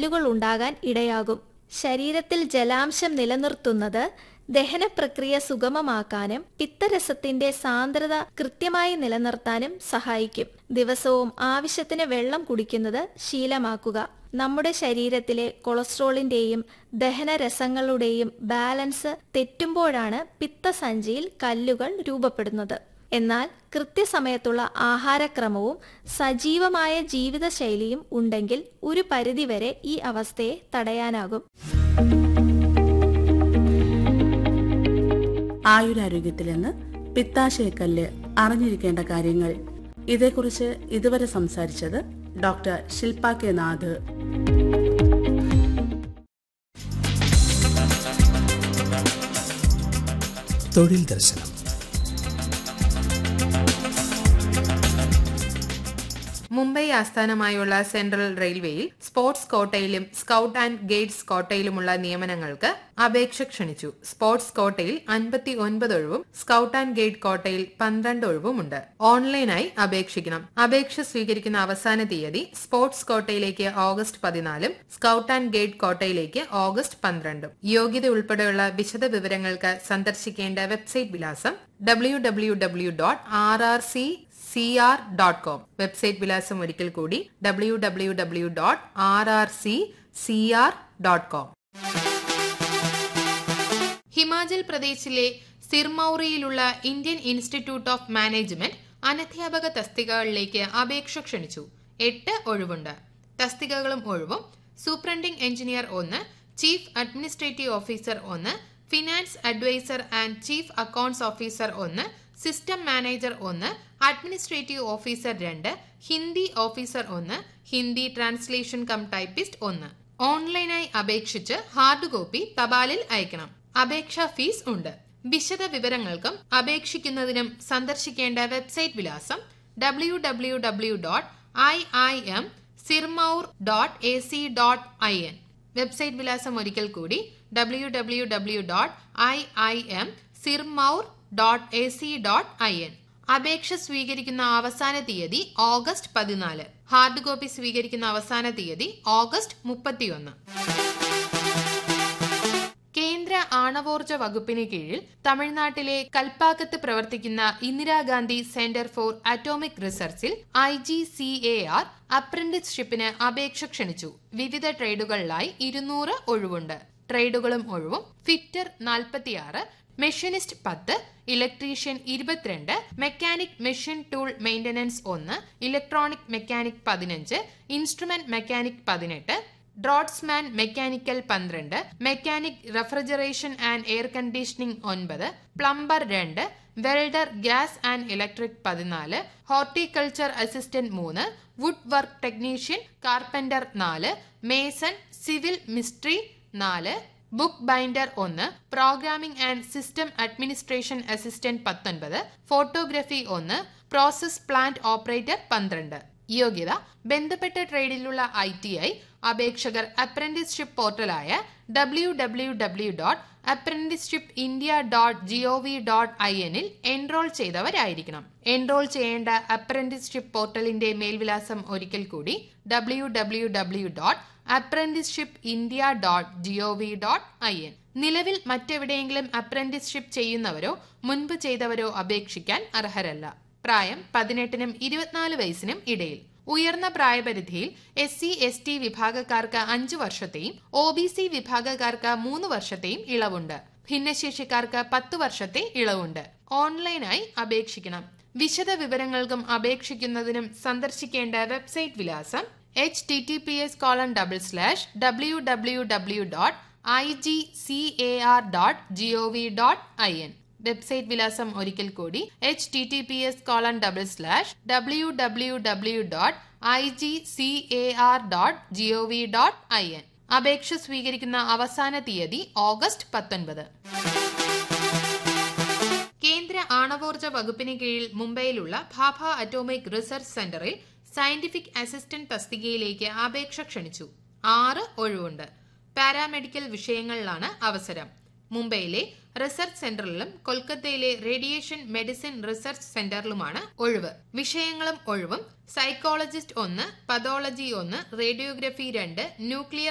കല്ലുകൾ ഉണ്ടാകാൻ ഇടയാകും ശരീരത്തിൽ ജലാംശം നിലനിർത്തുന്നത് ദഹന പ്രക്രിയ സുഗമമാക്കാനും പിത്തരസത്തിന്റെ സാന്ദ്രത കൃത്യമായി നിലനിർത്താനും സഹായിക്കും ദിവസവും ആവശ്യത്തിന് വെള്ളം കുടിക്കുന്നത് ശീലമാക്കുക നമ്മുടെ ശരീരത്തിലെ കൊളസ്ട്രോളിന്റെയും ദഹനരസങ്ങളുടെയും ബാലൻസ് തെറ്റുമ്പോഴാണ് പിത്തസഞ്ചിയിൽ കല്ലുകൾ രൂപപ്പെടുന്നത് എന്നാൽ കൃത്യസമയത്തുള്ള ആഹാരക്രമവും സജീവമായ ജീവിതശൈലിയും ഉണ്ടെങ്കിൽ ഒരു പരിധിവരെ ഈ അവസ്ഥയെ തടയാനാകും ആയുരാരോഗ്യത്തിൽ നിന്ന് പിത്താശയക്കല്ല് അറിഞ്ഞിരിക്കേണ്ട കാര്യങ്ങൾ ഇതേക്കുറിച്ച് ഇതുവരെ സംസാരിച്ചത് ഡോക്ടർ ശില്പ കെ നാഥ് തൊഴിൽ ദർശനം മുംബൈ ആസ്ഥാനമായുള്ള സെൻട്രൽ റെയിൽവേയിൽ സ്പോർട്സ് കോട്ടയിലും സ്കൌട്ട് ആൻഡ് ഗൈഡ്സ് കോട്ടയിലുമുള്ള നിയമനങ്ങൾക്ക് അപേക്ഷ ക്ഷണിച്ചു സ്പോർട്സ് കോട്ടയിൽ അൻപത്തി ഒൻപത് ഒഴിവും സ്കൌട്ട് ആൻഡ് ഗൈഡ് കോട്ടയിൽ പന്ത്രണ്ട് ഒഴിവുമുണ്ട് ഓൺലൈനായി അപേക്ഷിക്കണം അപേക്ഷ സ്വീകരിക്കുന്ന അവസാന തീയതി സ്പോർട്സ് കോട്ടയിലേക്ക് ഓഗസ്റ്റ് പതിനാലും സ്കൌട്ട് ആൻഡ് ഗൈഡ് കോട്ടയിലേക്ക് ഓഗസ്റ്റ് പന്ത്രണ്ടും യോഗ്യത ഉൾപ്പെടെയുള്ള വിശദ വിവരങ്ങൾക്ക് സന്ദർശിക്കേണ്ട വെബ്സൈറ്റ് വിലാസം W W W dot R R C C R dot com website വിലാസം ഒരിക്കൽ കൂടി W W W dot R R C C R dot com Himachal പ്രദേശിലെ സിർമൌറിയിലുള്ള ഇന്ത്യൻ ഇൻസ്റ്റിറ്റ്യൂട്ട് ഓഫ് മാനേജ്മെന്റ് അനധ്യാപക തസ്തികകളിലേക്ക് അപേക്ഷ ക്ഷണിച്ചു എട്ട് ഒഴിവുണ്ട് തസ്തികകളും ഒഴിവും സൂപ്രണ്ടിംഗ് എഞ്ചിനീയർ ഒന്ന് ചീഫ് അഡ്മിനിസ്ട്രേറ്റീവ് ഓഫീസർ ഒന്ന് finance adviser and chief accounts officer ഒന്ന് സിസ്റ്റം മാനേജർ ഒന്ന് അഡ്മിനിസ്ട്രേറ്റീവ് ഓഫീസർ രണ്ട് ഹിന്ദി ഓഫീസർ ഒന്ന് ഹിന്ദി ട്രാൻസ്ലേഷൻ കം ടൈപ്പിസ്റ്റ് ഒന്ന് ഓൺലൈനായി അപേക്ഷിച്ച് ഹാർഡ് കോപ്പി തപാലിൽ അയക്കണം അപേക്ഷാ ഫീസ് ഉണ്ട് വിശദ വിവരങ്ങൾക്കും അപേക്ഷിക്കുന്നതിനും സന്ദർശിക്കേണ്ട വെബ്സൈറ്റ് വിലാസം W W W dot I I M Sirmaur dot A C dot I N website വിലാസം ഒരിക്കൽ കൂടി W W W dot I I M Sirmaur dot A C dot I N അപേക്ഷ സ്വീകരിക്കുന്ന അവസാന തീയതി ഓഗസ്റ്റ് പതിനാല് ഹാർഡ് കോപ്പി സ്വീകരിക്കുന്ന അവസാന തീയതി ഓഗസ്റ്റ് മുപ്പത്തിയൊന്ന് കേന്ദ്ര ആണവോർജ വകുപ്പിന് കീഴിൽ തമിഴ്നാട്ടിലെ കൽപ്പാക്കത്ത് പ്രവർത്തിക്കുന്ന Indira Gandhi centre for atomic റിസർച്ചിൽ I G C A R അപ്രന്റിസ്ഷിപ്പിന് അപേക്ഷ ക്ഷണിച്ചു വിവിധ ട്രേഡുകളിലായി ഇരുന്നൂറ് ഒഴിവുണ്ട് ട്രേഡുകളും ഒഴിവും ഫിറ്റർ നാൽപ്പത്തിയാറ് മെഷീനിസ്റ്റ് പത്ത് ഇലക്ട്രീഷ്യൻ ഇരുപത്തിരണ്ട് മെക്കാനിക് മെഷീൻ ടൂൾ മെയിന്റനൻസ് ഒന്ന് ഇലക്ട്രോണിക് മെക്കാനിക് പതിനഞ്ച് ഇൻസ്ട്രുമെന്റ് മെക്കാനിക് പതിനെട്ട് ഡ്രോട്ട്സ്മാൻ മെക്കാനിക്കൽ പന്ത്രണ്ട് mechanic refrigeration and air conditioning ഒൻപത് പ്ലംബർ രണ്ട് വെൽഡർ ഗ്യാസ് ആൻഡ് ഇലക്ട്രിക് പതിനാല് ഹോർട്ടിക്കൾച്ചർ അസിസ്റ്റന്റ് മൂന്ന് വുഡ് വർക്ക് ടെക്നീഷ്യൻ കാർപ്പന്റർ നാല് മേസൺ സിവിൽ മിസ്ട്രി നാല് ബുക്ക് ബൈൻഡർ ഒന്ന് programming and system administration assistant പത്തൊൻപത് ഫോട്ടോഗ്രഫി ഒന്ന് പ്രോസസ് പ്ലാന്റ് ഓപ്പറേറ്റർ പന്ത്രണ്ട് യോഗ്യത ബന്ധപ്പെട്ട ട്രേഡിലുള്ള ഐ ടി ഐ അപേക്ഷകർ അപ്രന്റീസ്ഷിപ്പ് പോർട്ടലായ W W W dot apprenticeship India dot G O V dot I എന്നിൽ എൻറോൾ ചെയ്തവരായിരിക്കണം എൻറോൾ ചെയ്യേണ്ട അപ്രന്റീസ്ഷിപ്പ് പോർട്ടലിന്റെ മേൽവിലാസം ഒരിക്കൽ കൂടി W W W dot apprenticeship India dot G O V dot I N നിലവിൽ മറ്റെവിടെയെങ്കിലും അപ്രന്റീസ്ഷിപ്പ് ചെയ്യുന്നവരോ മുൻപ് ചെയ്തവരോ അപേക്ഷിക്കാൻ അർഹരല്ല പ്രായം പതിനെട്ടിനും ഇരുപത്തിനാല് വയസ്സിനും ഇടയിൽ ഉയർന്ന പ്രായപരിധിയിൽ എസ് സി എസ് ടി വിഭാഗക്കാർക്ക് അഞ്ചു വർഷത്തെയും ഒ ബി സി വിഭാഗക്കാർക്ക് മൂന്ന് വർഷത്തെയും ഇളവുണ്ട് ഭിന്നശേഷിക്കാർക്ക് പത്ത് വർഷത്തെ ഇളവുണ്ട് ഓൺലൈനായി അപേക്ഷിക്കണം വിശദ വിവരങ്ങൾക്കും അപേക്ഷിക്കുന്നതിനും സന്ദർശിക്കേണ്ട വെബ്സൈറ്റ് വിലാസം H T T P S colon double slash W W W dot I G C A R dot G O V dot I N website വിലാസം ഒരിക്കൽ കൂടി H T T P S colon double slash W W W dot I G C A R dot G O V dot I N അപേക്ഷ സ്വീകരിക്കുന്ന അവസാന തീയതി August പത്തൊൻപത് കേന്ദ്ര ആണവോർജ വകുപ്പിന് കീഴിൽ മുംബൈയിലുള്ള ഭാഭ അറ്റോമിക് റിസർച്ച് സെന്ററിൽ സയന്റിഫിക് അസിസ്റ്റന്റ് തസ്തികയിലേക്ക് അപേക്ഷ ക്ഷണിച്ചു ആറ് ഒഴിവുണ്ട് പാരാമെഡിക്കൽ വിഷയങ്ങളിലാണ് അവസരം മുംബൈയിലെ റിസർച്ച് സെന്ററിലും കൊൽക്കത്തയിലെ റേഡിയേഷൻ മെഡിസിൻ റിസർച്ച് സെന്ററിലുമാണ് ഒഴിവ് വിഷയങ്ങളും ഒഴിവും സൈക്കോളജിസ്റ്റ് ഒന്ന് പതോളജി ഒന്ന് റേഡിയോഗ്രഫി രണ്ട് ന്യൂക്ലിയർ